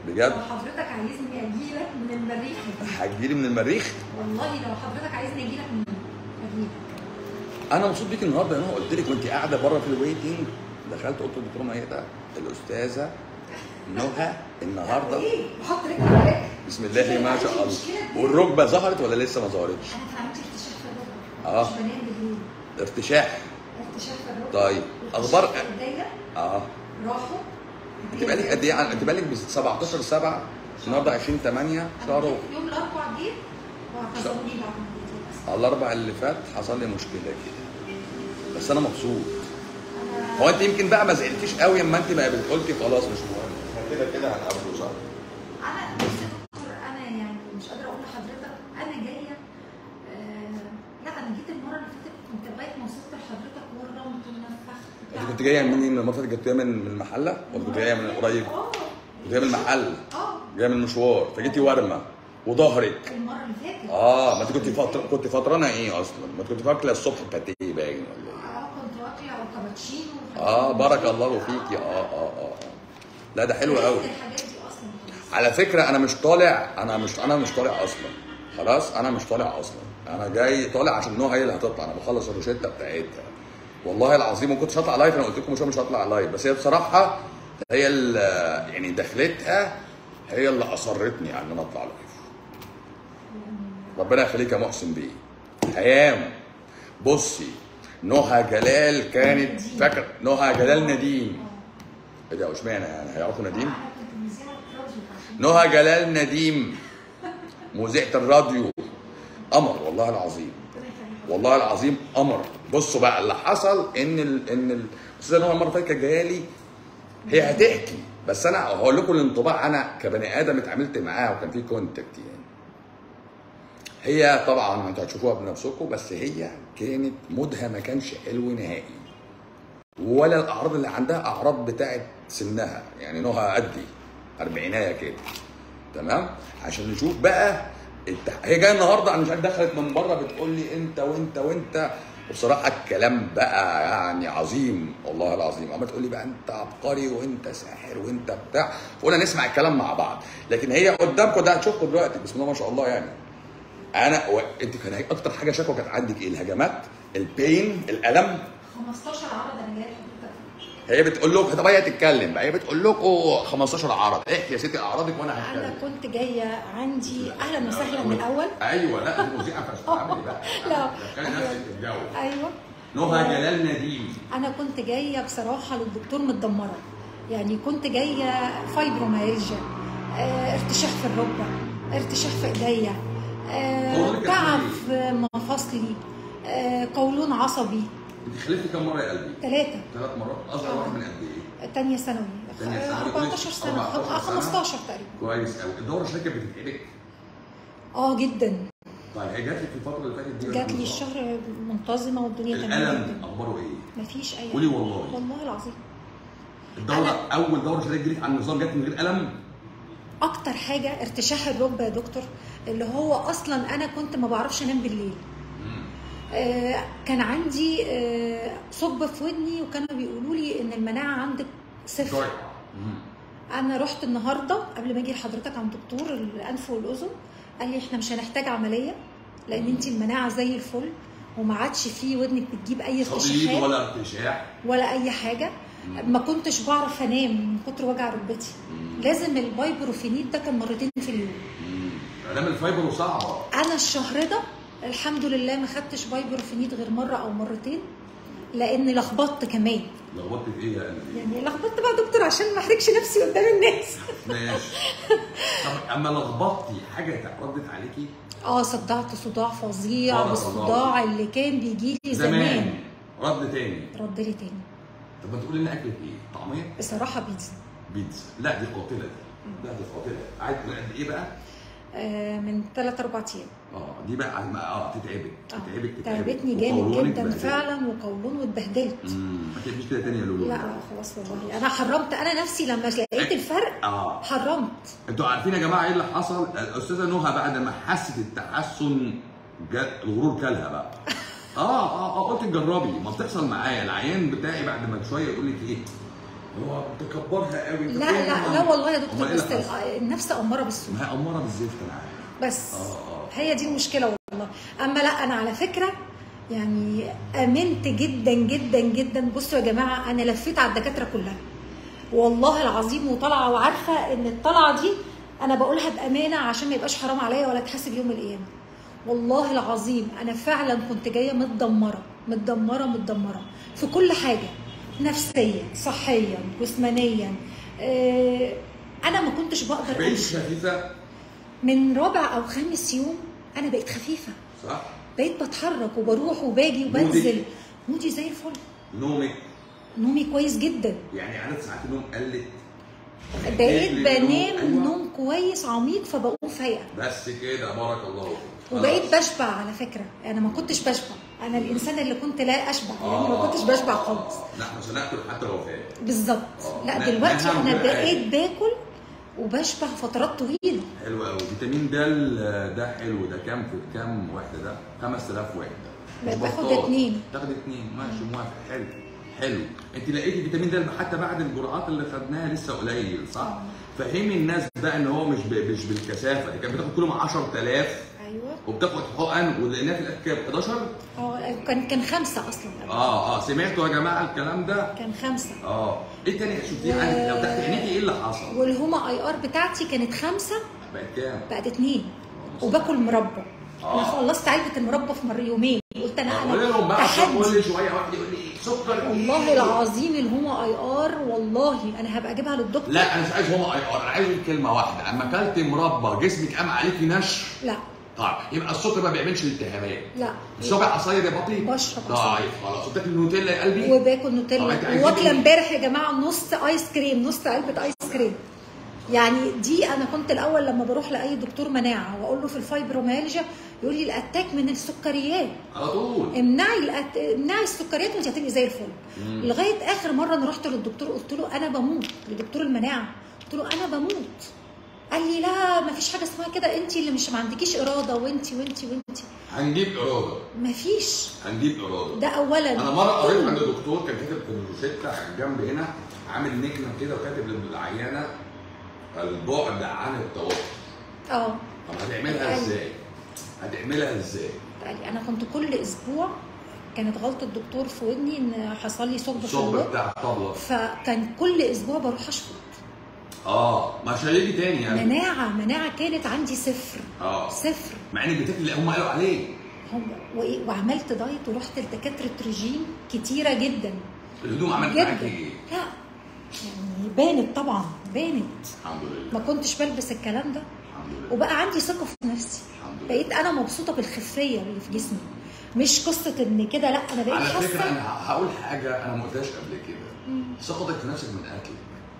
بجد لو حضرتك عايزني اجي لك من المريخ هتجيلي من المريخ والله لو حضرتك عايزني اجي لك من اجي لك انا مبسوط بيك النهارده انا قلت لك وانت قاعده بره في الويتنج دخلت قلت للدكتوره ميادة الاستاذه نهى النهارده ايه بحط رجلي على رجلي بسم الله ما شاء عندي الله مشكلة كبيرة. والركبه ظهرت ولا لسه ما ظهرتش انا كان عندي ارتشاح في الركبه آه. مش بنام بالليل ارتشاح ارتشاح في الركبه طيب، وارتشاح أخبار- في ايديا اه راحوا انت بقالك قد ايه عن- انت بقالك ب 17 7 النهارده 20 8 شهر و- يوم الاربعاء جه واعتذروا لي بعد ما جيت للاسف على الاربع اللي فات حصل لي مشكله كده بس انا مبسوط انا هو انت يمكن بقى ما زعلتيش قوي اما انت بقى قلتي خلاص مش مهم احنا كده كده هنقابله صح انا بص يا دكتور انا يعني مش قادره اقول لحضرتك انا جايه آه لا انا جيت المره اللي فاتت كنت لغايه ما وصلت لحضرتك ورمت ونفخت انت كنت جايه منين من المره اللي فاتت جايه من من المحله ولا كنت جايه من قريب؟ اه كنت جايه من المحل اه جايه من المشوار فجيتي ورمه وظهرك المره اللي فاتت اه ما انت كنت فتره كنت فترانه ايه اصلا؟ ما انت كنت فاكره الصبح باتيه باين ولا ايه؟ اه كنت واكله كابتشينو اه بارك الله فيكي اه اه اه لا ده حلو قوي الحاجات دي اصلا على فكره انا مش طالع انا مش انا مش طالع اصلا خلاص انا مش طالع اصلا انا جاي طالع عشان نوع هي اللي هتطلع انا بخلص الروشته بتاعتها والله العظيم ما كنتش هطلع لايف انا قلت لكم مش مش هطلع لايف بس هي بصراحه هي ال- يعني دخلتها هي اللي اصرتني على ان انا اطلع لايف ربنا يخليك يا محسن بيه هيام بصي نهى جلال كانت فاكره نهى جلال نديم ايه ده اشمعنى يعني هيعرفوا نديم؟ انا كنت مذيعه راديو عشان نهى جلال نديم مذيعة الراديو قمر والله العظيم ربنا يخليك. والله العظيم قمر بصوا بقى اللي حصل ان ال ان ال- الاستاذه نهى المره اللي فاتت كانت جايه لي هي هتحكي بس انا هقول لكم الانطباع انا كبني ادم اتعاملت معاها وكان في كونتاكت يعني هي طبعا انتوا هتشوفوها بنفسكم بس هي كانت مودها ما كانش حلو نهائي ولا الاعراض اللي عندها اعراض بتاعت سنها يعني نهى قدي اربعينايه كده تمام عشان نشوف بقى التح... هي جايه النهارده انا مش عارف دخلت من بره بتقول لي انت وانت وانت وبصراحه الكلام بقى يعني عظيم والله العظيم اما تقول لي بقى انت عبقري وانت ساحر وانت بتاع فقلنا نسمع الكلام مع بعض لكن هي قدامكم ده هتشوفكم دلوقتي بسم الله ما شاء الله يعني انا و... انت كان اكتر حاجه شكوى كانت عندك ايه الهجمات البين الالم 15 عرض انا جايه لحضرتك هي بتقول لكم طب هي تتكلم بقى هي بتقول لكم 15 عرض احكي يا ستي اعراضك وانا انا هتكلم كنت جايه عندي اهلا وسهلا من الاول ايوه لا دي مذيعه فشخ عامل بقى لا. كان نفسك تتجوز ايوه نهى جلال نديم انا كنت جايه بصراحه للدكتور متدمره يعني كنت جايه فايبروميالجيا آه، ارتشاح في الركبه ارتشاح في ايديا آه، قولي كده تعب ليه؟ في مفاصلي آه، قولون عصبي انت خلفتي كم مره يا قلبي؟ ثلاثه ثلاث مرات اصغر واحد من قد ايه؟ تانية ثانوي تانية آه، ثانوي. 14 سنه 14 آه، سنة. 15 تقريبا كويس قوي الدوره الشركه بتتعبك اه جدا طيب هي جات لك في الفتره اللي فاتت دي ولا جات لي كنت الشهر منتظمه والدنيا تمام الالم جدا اخباره ايه؟ مفيش اي قولي حاجة. والله. والله العظيم الدوره اول دوره شركه جريت على النظام جت من غير الم اكتر حاجه ارتشاح الركبه يا دكتور اللي هو اصلا انا كنت ما بعرفش انام بالليل آه كان عندي آه ثقب في ودني وكانوا بيقولوا لي ان المناعه عندك صفر شويه انا رحت النهارده قبل ما اجي لحضرتك عند دكتور الانف والاذن قال لي احنا مش هنحتاج عمليه لان انت المناعه زي الفل وما عادش في ودنك بتجيب اي صليب ارتشاحات ولا ارتشاح ولا اي حاجه ما كنتش بعرف انام من كتر وجع ركبتي لازم البايبروفينيد ده كان مرتين في اليوم الام الفايبر صعبه انا الشهر ده الحمد لله ما خدتش بايبروفينيد غير مره او مرتين لان لخبطت كمان لخبطت في ايه يا قلبي؟ يعني لخبطت بقى يا دكتور عشان ما احرجش نفسي قدام الناس ماشي طب اما لخبطتي حاجه ردت عليكي اه صدعت صداع فظيع آه، والصداع اللي كان بيجي لي زمان رد تاني رد لي تاني طب ما تقولي لنا اكلت ايه؟ طعميه؟ بصراحه بيتزا بيتزا لا دي قاتله دي لا دي قاتله عايز من قد ايه بقى؟ آه من 3 4 ايام اه دي بقى عايز- اه تتعبك آه، تتعبك تتعبك تعبتني جامد وقولونك جدا بهدلك. فعلا وقولون واتبهدلت امم ما تعمليش كده تاني يا لولو لا لا خلاص والله انا حرمت انا نفسي لما لقيت الفرق اه حرمت انتوا عارفين يا جماعه ايه اللي حصل؟ الاستاذه نهى بعد ما حست التحسن جا- الغرور كلها بقى. اه اه اه قلت تجربي ما بتحصل معايا العيان بتاعي بعد ما شويه يقول لك ايه؟ هو بتكبرها قوي أنت لا فاهم لا يعني؟ لا والله يا أمال دكتور إيه بس اللي حصل؟ ال- النفس اماره بالسوء ما هي أمارة بالزفت أنا عارف بس اه اه هي دي المشكله والله اما لا انا على فكره يعني امنت جدا جدا جدا بصوا يا جماعه انا لفيت على الدكاتره كلها والله العظيم وطالعه وعارفه ان الطلعه دي انا بقولها بامانه عشان ما يبقاش حرام عليا ولا اتحاسب يوم القيامه والله العظيم انا فعلا كنت جايه متدمره متدمره متدمره في كل حاجه نفسيا صحيا جسمانيا آه، انا ما كنتش بقدر بقيت امشي خفيفة من رابع او خامس يوم انا بقيت خفيفه صح؟ بقيت بتحرك وبروح وباجي وبنزل مودي زي الفل نومك نومي كويس جدا يعني عدد ساعات النوم قلت بقيت النوم- بنام أيوة. نوم كويس عميق فبقوم فايقه بس كده بارك الله فيك. وبقيت خلاص. بشبع على فكره انا ما كنتش بشبع انا الانسان اللي كنت لا اشبع يعني ما آه. كنتش بشبع خالص لا احنا مش هناكل حتى لو فات بالظبط آه. لا ن- دلوقتي نهم انا بقى. بقيت باكل وبشبع فترات طويله حلو قوي فيتامين د ده حلو ده كام في كام وحده ده 5000 وحده مش باخد بطال. اتنين. تاخد اتنين ماشي موافق حلو حلو انت لقيتي فيتامين د حتى بعد الجرعات اللي خدناها لسه قليل صح؟ فهمي الناس بقى ان هو مش ب... مش بالكثافه دي كانت بتاخد كل يوم 10000 ايوه وبتاخد حقن ولقيناها في الاخر كام 11 اه كان كان خمسه اصلا اه اه سمعتوا يا جماعه الكلام ده كان خمسه اه ايه تاني شفتيه و- عندك لو تحت عينيكي ايه اللي حصل؟ والهما اي ار بتاعتي كانت خمسه بقت كام؟ بقت اتنين وباكل مربى انا آه. خلصت علبه المربى في مر يومين قلت انا قول لهم انا بقى عشان تحدي كل شويه واحد يقول لي سكر والله إيه؟ العظيم الهما اي ار والله انا هبقى اجيبها للدكتور لا انا مش عايز هما اي ار انا عايز أقول كلمه واحده اما اكلت مربى جسمك قام عليكي نشر لا طيب يبقى السكر ما بيعملش التهابات لا بتشربي عصاير يا بطي بشرب عصاير. طيب خلاص وبتاكل نوتيلا يا قلبي وباكل طب نوتيلا أنت عايزين واكله إيه؟ امبارح يا جماعه نص ايس كريم نص علبه ايس كريم يعني دي انا كنت الاول لما بروح لاي دكتور مناعه واقول له في الفايبروميالجيا يقول لي الاتاك من السكريات على طول امنعي الأت... امنعي السكريات وانت هتبقي زي الفل لغايه اخر مره انا رحت للدكتور قلت له انا بموت لدكتور المناعه قلت له انا بموت قال لي لا ما فيش حاجه اسمها كده انت اللي مش ما عندكيش اراده وانت وانت وانت هنجيب اراده ما فيش هنجيب اراده ده اولا انا مره قريت عند دكتور كان كاتب في الروشته على الجنب هنا عامل نجمه كده وكاتب للعيانه البعد عن التوتر اه طب هتعملها أيوة. ازاي؟ هتعملها ازاي؟ قال لي انا كنت كل اسبوع كانت غلطه الدكتور في ودني ان حصل لي ثقب في الصب الودن بتاع الطبله فكان كل اسبوع بروح اشفط اه مش هيجي تاني يعني مناعه مناعه كانت عندي صفر اه صفر مع انك بتاكل اللي هم قالوا عليه هم وإيه- وعملت دايت ورحت لدكاتره رجيم كتيره جدا الهدوم عملت جدا معاك ايه؟ لا يعني بانت طبعا بانت الحمد ما لله كنتش بلبس الكلام ده الحمد لله وبقى عندي ثقه في نفسي الحمد لله بقيت انا مبسوطه بالخفيه اللي في جسمي مش قصه ان كده لا انا بقيت على فكره حاسه انا هقول حاجه انا ما قلتهاش قبل كده ثقتك في نفسك من اكلك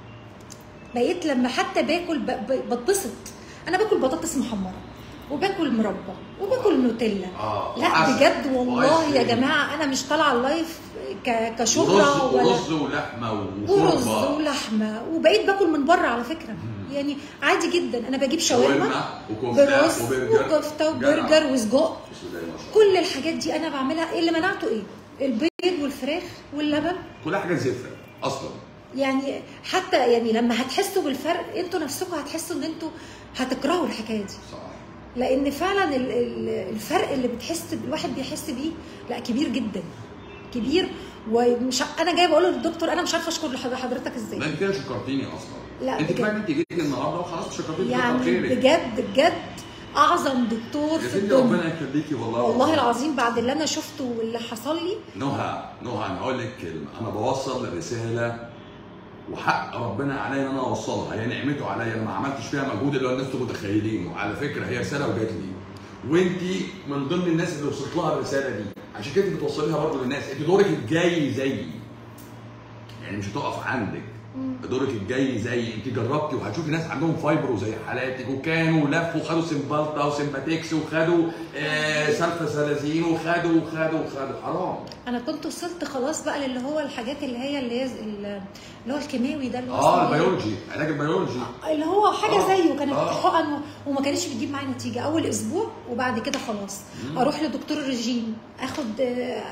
بقيت لما حتى باكل ب- ب- بتبسط انا باكل بطاطس محمره وباكل مربى وباكل نوتيلا اه لا وعسل. بجد والله وآيس يا كريم. جماعه انا مش طالعه اللايف ك- ورز كشهره ولا ورز ولحمه ورز وشوربه ولحمه وبقيت باكل من بره على فكره يعني عادي جدا انا بجيب شاورما شاورما وكفته برز وبرجر وكفته جدع. وبرجر وسجق بسم الله ما شاء الله كل الحاجات دي انا بعملها اللي منعته ايه البيض والفراخ واللبن كلها حاجات زفره اصلا يعني حتى يعني لما هتحسوا بالفرق انتوا نفسكم هتحسوا ان انتوا هتكرهوا الحكايه دي صح لان فعلا ال- ال- الفرق اللي بتحس الواحد بيحس بيه لا كبير جدا كبير ومش ع- انا جايه بقول للدكتور انا مش عارفه اشكر لحض- حضرتك ازاي لا انت كده شكرتيني اصلا لا، انت بجد. كفايه ان انت جيتي النهارده وخلاص شكرتيني يعني كتر خيرك بجد بجد اعظم دكتور يا في ستي الدنيا ربنا يخليكي والله والله العظيم بعد اللي انا شفته واللي حصل لي نهى نهى انا هقول لك كلمه انا بوصل رساله وحق ربنا عليا ان انا اوصلها هي نعمته عليا انا ما عملتش فيها مجهود اللي هو الناس انتوا متخيلينه على فكره هي رساله وجات لي وانت من ضمن الناس اللي وصلت لها الرساله دي عشان كده انت بتوصليها برضه للناس انت دورك الجاي زيي يعني مش هتقف عندك دورك الجاي زي انت جربتي وهتشوفي ناس عندهم فايبرو زي حالاتك وكانوا لفوا خدوا سمبالتا وسمباتيكس وخدوا آه سلفا سلازين وخدوا وخدوا وخدوا حرام انا كنت وصلت خلاص بقى للي هو الحاجات اللي هي اللي هي ال- اللي هو الكيماوي ده اللي هو اه اسمه إيه؟ البيولوجي علاج البيولوجي اللي هو حاجه آه، زيه كانت آه. حقن و- وما كانتش بتجيب معايا نتيجه اول اسبوع وبعد كده خلاص اروح لدكتور الرجيم اخد آه،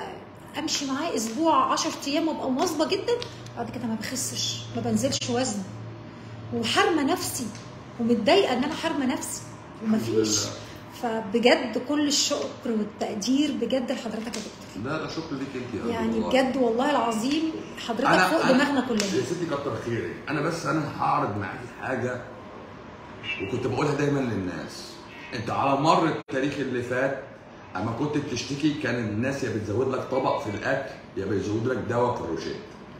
امشي معاه اسبوع 10 ايام وابقى مواظبه جدا بعد كده ما بخسش ما بنزلش وزن وحارمه نفسي ومتضايقه ان انا حارمه نفسي ومفيش لله. فبجد كل الشكر والتقدير بجد لحضرتك يا دكتور لا لا شكرا ليك انت يا يعني والله. بجد والله العظيم حضرتك أنا- فوق أنا- دماغنا كلنا يا ستي كتر خيرك انا بس انا هعرض معاكي حاجه وكنت بقولها دايما للناس انت على مر التاريخ اللي فات اما كنت بتشتكي كان الناس يا بتزود لك طبق في الاكل يا بيزود لك دواء في الروشيت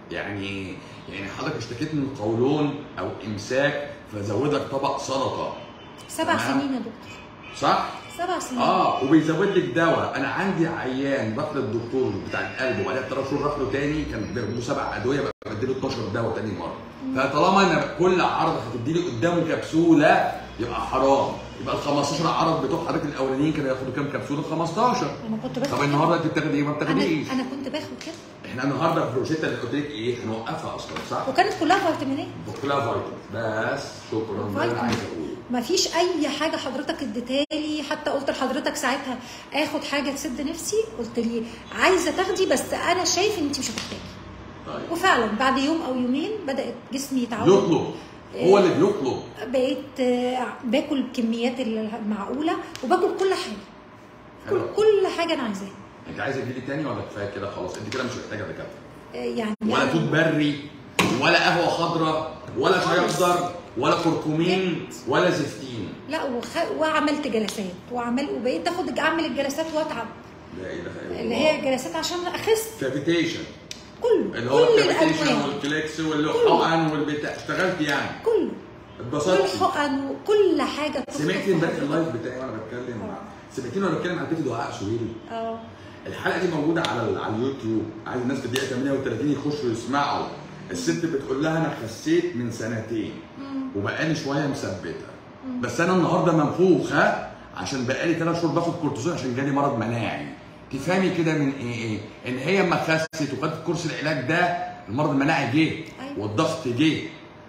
يعني يعني حضرتك اشتكيت من قولون او امساك فزود لك طبق سلطه سبع تمام. سنين يا دكتور صح؟ سبع سنين اه وبيزود لك دواء انا عندي عيان راح للدكتور بتاع القلب وبعدها ثلاث شهور راح له تاني كان بياخد سبع ادويه بقى بديله 12 دواء تاني مره فطالما انا كل عرض هتدي لي قدامه كبسوله يبقى حرام يبقى ال 15 عرض بتوع حضرتك الاولانيين كانوا ياخدوا كام كبسوله 15 انا كنت باخد طب كده. النهارده انت بتاخدي ايه ما بتاخديش انا انا كنت باخد كده احنا النهارده في الروشته اللي قلت لك ايه هنوقفها اصلا صح؟ وكانت كلها فيتامينات كلها فيتامين بس شكرا ده اللي انا عايز اقوله مفيش اي حاجه حضرتك اديتها لي حتى قلت لحضرتك ساعتها اخد حاجه تسد نفسي قلت لي عايزه تاخدي بس انا شايف ان انت مش هتحتاجي طيب وفعلا بعد يوم او يومين بدات جسمي يتعود يطلب هو اللي بيطلب بقيت آه، باكل الكميات المعقوله وباكل كل حاجه حلو. كل كل حاجه انا عايزاها انت عايزه تجيلي تاني ولا كفايه كده خلاص انت كده مش محتاجه دكاتره آه، يعني ولا توت بري ولا قهوه خضراء ولا شاي اخضر ولا كركمين ولا زفتين لا وخ... وعملت جلسات وعمل وبقيت اخد اعمل الجلسات واتعب لا اله الا الله اللي هي جلسات عشان اخس كافيتيشن كله اللي هو كل الكافيتيشن الانواع والكليكس والحقن والبتاع اشتغلت يعني كله اتبسطت والحقن وكل حاجه سمعتي امبارح اللايف بتاعي وانا بتكلم مع سمعتيني وانا بتكلم عن بيت دعاء سهيل اه الحلقه دي موجوده على ال- على اليوتيوب عايز الناس في الدقيقه 38 يخشوا يسمعوا الست بتقول لها انا خسيت من سنتين وبقالي شويه مثبته بس انا النهارده منفوخه عشان بقالي ثلاث شهور باخد كورتيزون عشان جالي مرض مناعي تفهمي كده من ايه ايه ان هي اما خست وخدت كورس العلاج ده المرض المناعي جه أيوة. والضغط جه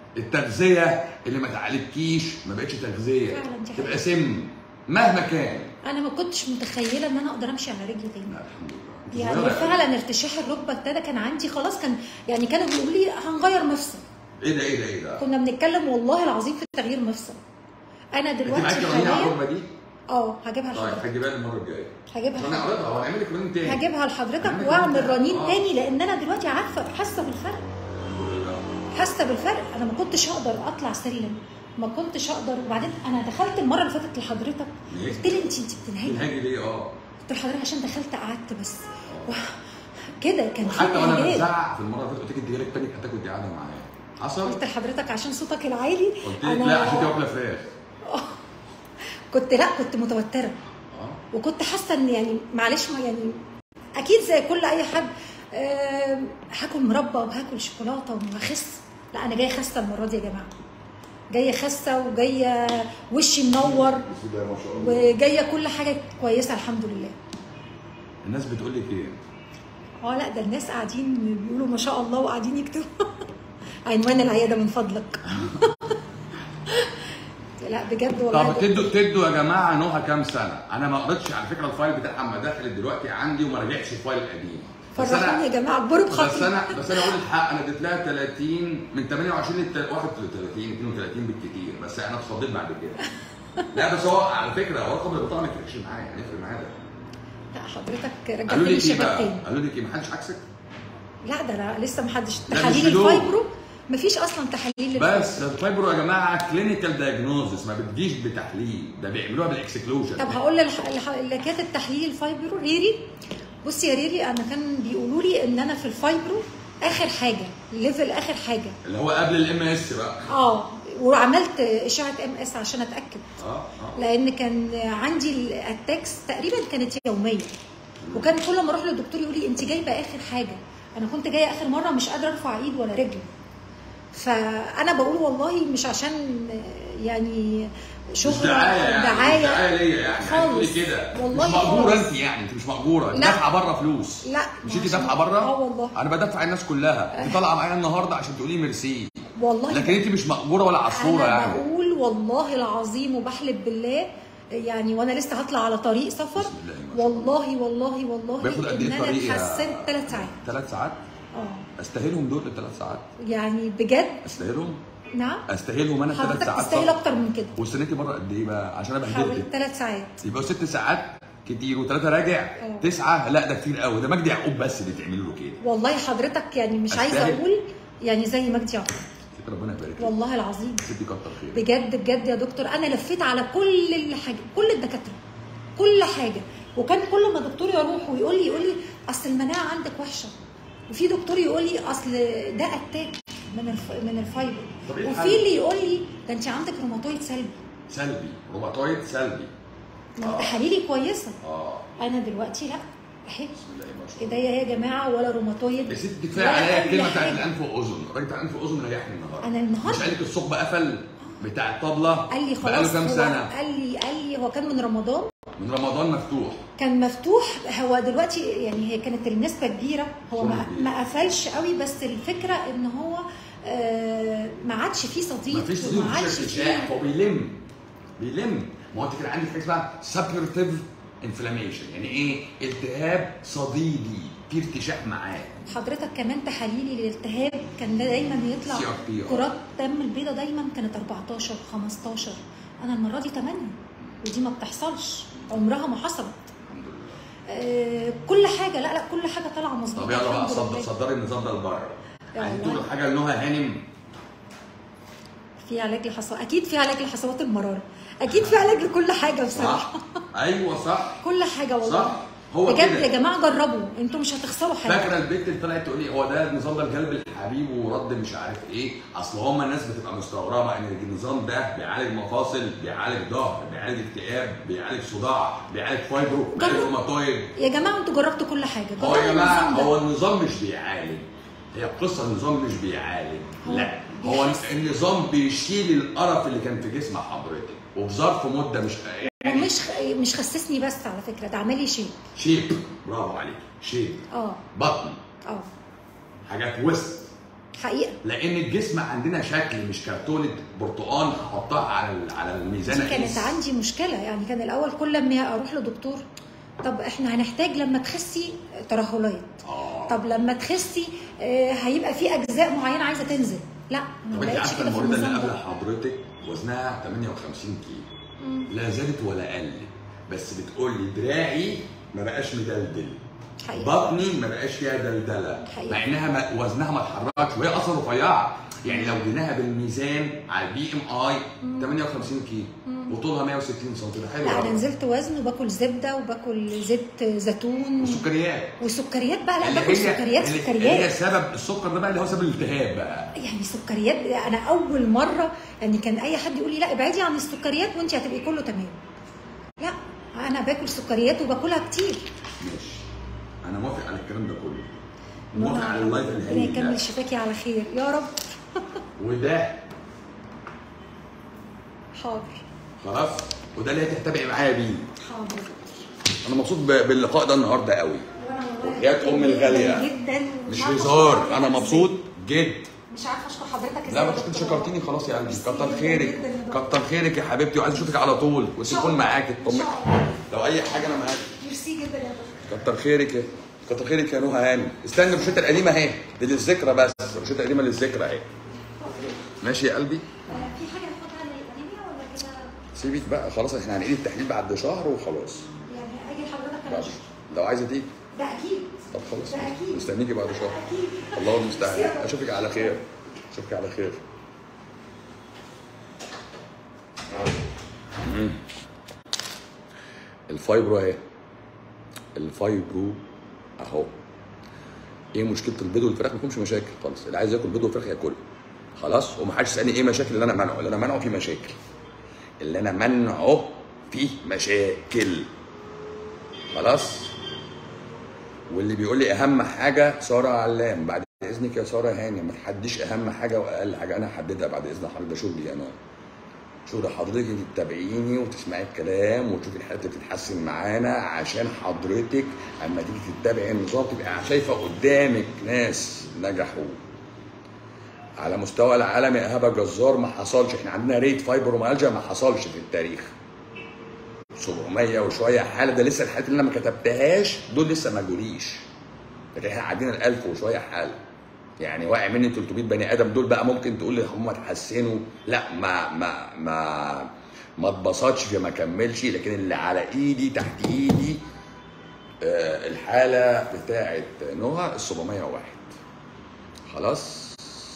التغذيه اللي ما تعالجكيش ما بقتش تغذيه فعلا دي تبقى حقيقة. سم مهما كان انا ما كنتش متخيله ان انا اقدر امشي على رجلي تاني لا الحمد لله أنت يعني صغيرة فعلا ارتشاح الركبه ابتدى كان عندي خلاص كان يعني كانوا بيقولوا لي هنغير مفصل ايه ده ايه ده ايه ده كنا بنتكلم والله العظيم في تغيير مفصل انا انت دلوقتي معاكي رنين على حاليا الركبه دي اه هجيبها طيب لحضرتك هتجيبها لي المره الجايه هجيبها انا لحضرتك. اعرضها وهنعمل لك رنين تاني هجيبها لحضرتك هنعمل واعمل رنين رنين آه. تاني لان انا دلوقتي عارفه حاسه بالفرق الحمد لله حاسه بالفرق انا ما كنتش اقدر اطلع سلم ما كنتش اقدر وبعدين انا دخلت المره اللي فاتت لحضرتك ليه؟ قلت لي انت انت بتنهجي الهاجي ليه اه قلت لحضرتك عشان دخلت قعدت بس و- كده كان في حتى وانا انهجاد. بزعق في المره اللي فاتت قلت لك انت جالك بانيك اتاك وانت قاعده معايا حصل؟ قلت لحضرتك عشان صوتك العالي قلت لك لا عشان انت واكله فراخ كنت لا كنت متوتره اه وكنت حاسه ان يعني معلش ما يعني اكيد زي كل اي حد آم، هاكل مربى وهاكل شوكولاته وهخس لا انا جايه خاسه المره دي يا جماعه جايه خاسه وجايه وشي منور بسم الله ما شاء الله وجايه كل حاجه كويسه الحمد لله الناس بتقول لك ايه؟ اه لا ده الناس قاعدين بيقولوا ما شاء الله وقاعدين يكتبوا عنوان العياده من فضلك لا بجد والله طب تدوا تدوا يا جماعه نوها كام سنه؟ انا ما قريتش على فكره الفايل بتاعها اما دخلت دلوقتي عندي وما رجعش الفايل القديم بس فرحوني يا انا جماعه اكبروا بس بخاطري انا بس انا اقول الحق انا اديت لها 30 من 28 ل 31 32 بالكتير بس انا اتفضلت بعد كده لا بس هو على فكره هو رقم البطاقه ما يفرقش معايا يعني يفرق معايا ده لا حضرتك قالوا رجعتني لك ايه الشباب بقى؟ تاني قالوا لك ايه ما حدش عكسك؟ لا ده انا لسه ما حدش لا، مش تحاليل بدون. الفايبرو مفيش اصلا تحاليل بس الفايبرو يا جماعه كلينيكال دايجنوزس ما بتجيش بتحليل ده بيعملوها بالاكسكلوجن طب هقول للح- للح- اللي كانت التحليل الفايبرو ريري بصي يا ريري انا كان بيقولوا لي ان انا في الفايبرو اخر حاجه ليفل اخر حاجه اللي هو قبل الام اس بقى اه وعملت اشعه ام اس عشان اتاكد اه اه لان كان عندي الاتاكس تقريبا كانت يوميه وكان كل ما اروح للدكتور يقول لي انت جايبه اخر حاجه انا كنت جايه اخر مره مش قادره ارفع ايد ولا رجل فانا بقول والله مش عشان يعني مش شهره دعايه أو يعني دعايه مش دعايه ليا يعني خالص. تقولي كده والله مش مأجورة خالص. انت يعني انت مش مأجورة لا. دافعة بره فلوس لا مش انت عشان- دافعة بره؟ اه والله انا بدفع الناس كلها انت طالعة معايا النهارده عشان تقولي ميرسي والله لكن انت مش مأجورة ولا عصفورة انا يعني بقول والله العظيم وبحلف بالله يعني وانا لسه هطلع على طريق سفر بسم الله ما شاء الله. والله والله والله بياخد قد ان ايه انا الطريق يا- اتحسنت ثلاث ساعات ثلاث ساعات اه استاهلهم دول الثلاث ساعات يعني بجد استاهلهم نعم استاهلهم انا الثلاث حضرتك ساعات تستاهل صح؟ اكتر من كده واستنيتي بره قد ايه بقى عشان انا حوالي بهدلتك ثلاث ساعات يبقوا ست ساعات كتير وثلاثه راجع اه. تسعه لا ده كتير قوي ده مجدي يعقوب بس اللي تعملوا له كده والله حضرتك يعني مش عايزه أستاهل. اقول يعني زي مجدي يعقوب ست ربنا يبارك لك والله العظيم ستي كتر خير بجد بجد يا دكتور انا لفيت على كل الحاجه كل الدكاتره كل حاجه وكان كل ما دكتور يروح ويقول لي يقول لي اصل المناعه عندك وحشه وفي دكتور يقول لي اصل ده اتاك من الف... من الفايبر طب إيه وفي الحل؟ اللي يقول لي ده انت عندك روماتويد سلبي سلبي روماتويد سلبي ما آه. تحاليلي كويسه اه انا دلوقتي لا اهي بسم الله ما شاء الله ايديا يا جماعه ولا روماتويد يا ست كفايه ولا عليا أي الكلمه بتاعت حاجة. الانف واذن الراجل بتاع الانف واذن ريحني النهارده أنا النهاردة- مش قال لك الثقب قفل بتاع الطبله قال لي بقاله خلاص كام هو سنه قال لي قال لي هو كان من رمضان من رمضان مفتوح كان مفتوح هو دلوقتي يعني هي كانت النسبه كبيره هو ما, كبير. ما قفلش قوي بس الفكره ان هو آه، ما عادش فيه صديق ما فيش صديق وما عادش بشكل فيه شائع هو بيلم بيلم ما هو انت كان عندك حاجه اسمها سبيرتيف انفلاميشن يعني ايه التهاب صديدي في ارتشاح معاه حضرتك كمان تحاليلي للالتهاب كان ده دايما يطلع CRP. كرات دم البيضاء دايما كانت 14 15 انا المره دي 8 ودي ما بتحصلش عمرها ما حصلت الحمد لله آه، كل حاجه لا لا كل حاجه طالعه مظبوطه طب يلا بقى الحمد صدر لله. صدري النظام ده لبره يا عايزين والله. تقولوا حاجه لنهى هانم في علاج لحصوات اكيد في علاج لحصوات المراره اكيد في علاج لكل حاجه بصراحه صح ايوه صح كل حاجه والله صح هو بجد كده يا جماعه جربوا انتوا مش هتخسروا حاجه فاكره البنت اللي طلعت تقول لي هو ده النظام ده الكلب الحبيب ورد مش عارف ايه اصل هما الناس بتبقى مستغربه ان النظام ده بيعالج مفاصل بيعالج ظهر بيعالج اكتئاب بيعالج صداع بيعالج فايبرو بيعالج جرب. روماتويد يا جماعه انتوا جربتوا كل حاجه هو يا جربوا جماعه النظام ده. هو النظام مش بيعالج هي القصه النظام مش بيعالج هو لا هو بيحسن. النظام بيشيل القرف اللي كان في جسم حضرتك وفي ظرف مده مش يعني ومش مش خسسني بس على فكره ده عمل لي شيء شيب برافو عليك شيب اه بطن اه حاجات وسط حقيقه لان الجسم عندنا شكل مش كرتونه برتقال هحطها على ال- على الميزان دي كانت أقيس. عندي مشكله يعني كان الاول كل ما اروح لدكتور طب احنا هنحتاج لما تخسي ترهلات اه طب لما تخسي آه، هيبقى في اجزاء معينه عايزه تنزل لا ما طب انت بقتش عارفه كده في المريضه اللي النظام قبل ده حضرتك وزنها 58 كيلو مم. لا زادت ولا قلت بس بتقول لي دراعي ما بقاش مدلدل حقيقة. بطني ما بقاش فيها دلدله حقيقة. مع انها ما وزنها ما اتحركش وهي اصلا رفيعه يعني لو جيناها بالميزان على البي ام اي 58 كيلو وطولها 160 سم ده حلو لا انا قوي. نزلت وزن وباكل زبده وباكل زيت زيتون والسكريات وسكريات بقى لا اللي باكل هي سكريات اللي اللي هي سكريات سبب السكر ده بقى اللي هو سبب الالتهاب بقى يعني سكريات انا اول مره يعني كان اي حد يقول لي لا ابعدي عن السكريات وانت هتبقي كله تمام لا انا باكل سكريات وباكلها كتير ماشي انا موافق على الكلام ده كله موافق على اللايف ربنا الهايل ده يكمل شفاكي على خير يا رب وده حاضر خلاص وده اللي هتتابعي معايا بيه حاضر انا مبسوط ب- باللقاء ده النهارده قوي وانا والله وحياة أمي الغالية. جدا مش عارفة هزار أشكر انا حضرتك مبسوط إزاي. جد مش عارفه اشكر حضرتك ازاي لا يا بس كنت دكتور. شكرتيني خلاص يا قلبي ميرسي كتر جداً خيرك جداً يا دكتور. كتر خيرك يا حبيبتي وعايز اشوفك على طول وتكون معاك تطمن لو اي حاجه انا معاك ميرسي جدا يا دكتور كتر خيرك يا كتر خيرك يا نهى هاني استنى الروشته القديمه اهي دي للذكرى بس الروشته القديمه للذكرى اهي ماشي يا قلبي في حاجه ناخدها للانيميا ولا كده سيبك بقى خلاص احنا هنعيد التحليل بعد شهر وخلاص يعني اجي لحضرتك بعد كمان لو عايزه تيجي ده اكيد طب خلاص ده أكيد. مستنيكي بعد شهر اكيد الله المستعان اشوفك على خير اشوفك على خير مم. الفايبرو اهي الفايبرو اهو ايه مشكله البيض والفراخ ما فيهمش مشاكل خالص اللي عايز ياكل بيض وفراخ ياكلها خلاص ومحدش يسالني ايه مشاكل اللي انا منعه اللي انا منعه فيه مشاكل اللي انا منعه فيه مشاكل خلاص واللي بيقول لي اهم حاجه ساره علام بعد اذنك يا ساره هاني ما تحديش اهم حاجه واقل حاجه انا هحددها بعد اذن حضرتك ده شغلي انا شغل حضرتك انت تتابعيني وتسمعي الكلام وتشوفي الحاجات اللي بتتحسن معانا عشان حضرتك اما تيجي تتابعي النظام تبقى شايفه قدامك ناس نجحوا على مستوى العالم يا ايهاب جزار ما حصلش احنا عندنا ريت فايبرومالجيا ما حصلش في التاريخ 700 وشويه حاله ده لسه الحالات اللي انا ما كتبتهاش دول لسه ما جوليش لكن احنا عدينا ال 1000 وشويه حاله يعني واقع مني 300 بني ادم دول بقى ممكن تقول لي هم اتحسنوا لا ما ما ما ما اتبسطش فما كملش لكن اللي على ايدي تحت ايدي آه، الحاله بتاعت نهى ال 701 خلاص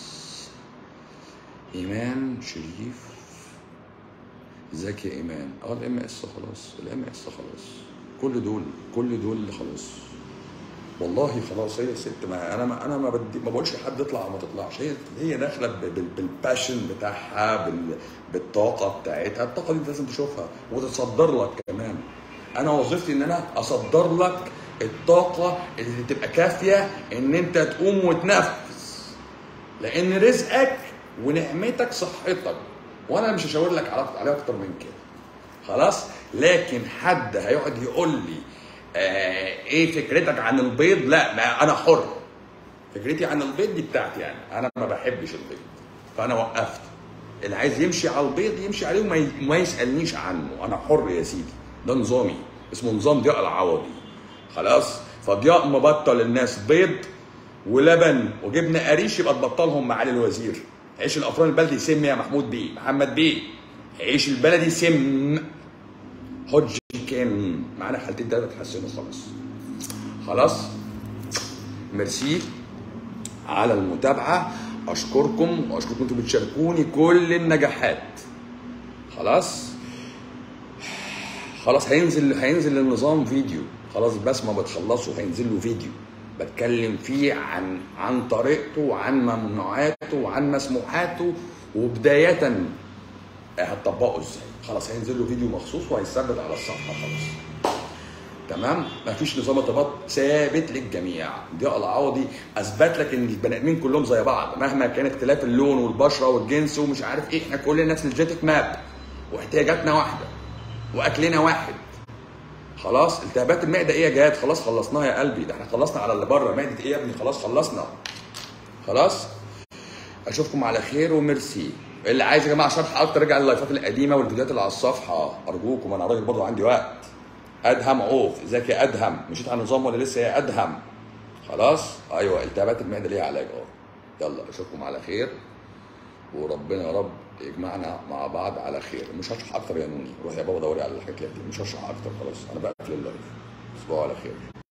ايمان شريف ازيك يا ايمان اه الام اس خلاص الام اس خلاص كل دول كل دول خلاص والله خلاص هي ست ما انا ما انا ما بدي ما بقولش لحد اطلع او ما تطلعش هي هي داخله ب- بال- بالباشن بتاعها بال بالطاقه بتاعتها الطاقه دي انت لازم تشوفها وتتصدر لك كمان انا وظيفتي ان انا اصدر لك الطاقه اللي تبقى كافيه ان انت تقوم وتنفذ لان رزقك ونعمتك صحتك وانا مش هشاور لك على- عليها اكتر من كده خلاص لكن حد هيقعد يقول لي آه ايه فكرتك عن البيض لا ما انا حر فكرتي عن البيض دي بتاعتي يعني انا ما بحبش البيض فانا وقفت اللي عايز يمشي على البيض يمشي عليه وما ي- وما يسالنيش عنه انا حر يا سيدي ده نظامي اسمه نظام ضياء العوضي خلاص فضياء مبطل الناس بيض ولبن وجبنه قريش يبقى تبطلهم معالي الوزير عيش الافران البلدي سم يا محمود بيه محمد بيه عيش البلدي سم حج كان معانا حالتين تلاته اتحسنوا خلاص خلاص ميرسي على المتابعه اشكركم واشكركم انتم بتشاركوني كل النجاحات خلاص خلاص هينزل هينزل النظام فيديو خلاص بس ما بتخلصه هينزل له فيديو بتكلم فيه عن عن طريقته وعن ممنوعاته وعن مسموحاته وبداية هتطبقه ازاي خلاص هينزل له فيديو مخصوص وهيثبت على الصفحة خلاص تمام مفيش نظام ارتباط ثابت للجميع ضياء العوضي اثبت لك ان البني ادمين كلهم زي بعض مهما كان اختلاف اللون والبشره والجنس ومش عارف ايه احنا كلنا نفس الجينيتك ماب واحتياجاتنا واحده واكلنا واحد خلاص التهابات المعده ايه يا جهاد خلاص خلصناها يا قلبي ده احنا خلصنا على اللي بره معده ايه يا ابني خلاص خلصنا خلاص اشوفكم على خير وميرسي اللي عايز يا جماعه شرح اكتر رجع اللايفات القديمه والفيديوهات اللي على الصفحه ارجوكم انا راجل برضه عندي وقت ادهم عوف ازيك يا ادهم مشيت على النظام ولا لسه يا ادهم خلاص ايوه التهابات المعده ليها علاج اه يلا اشوفكم على خير وربنا يا رب يجمعنا مع بعض على خير مش هشرح اكتر يا نوني روح يا بابا دوري على الحاجات اللي مش هشرح اكتر خلاص انا بقفل اللايف تصبحوا على خير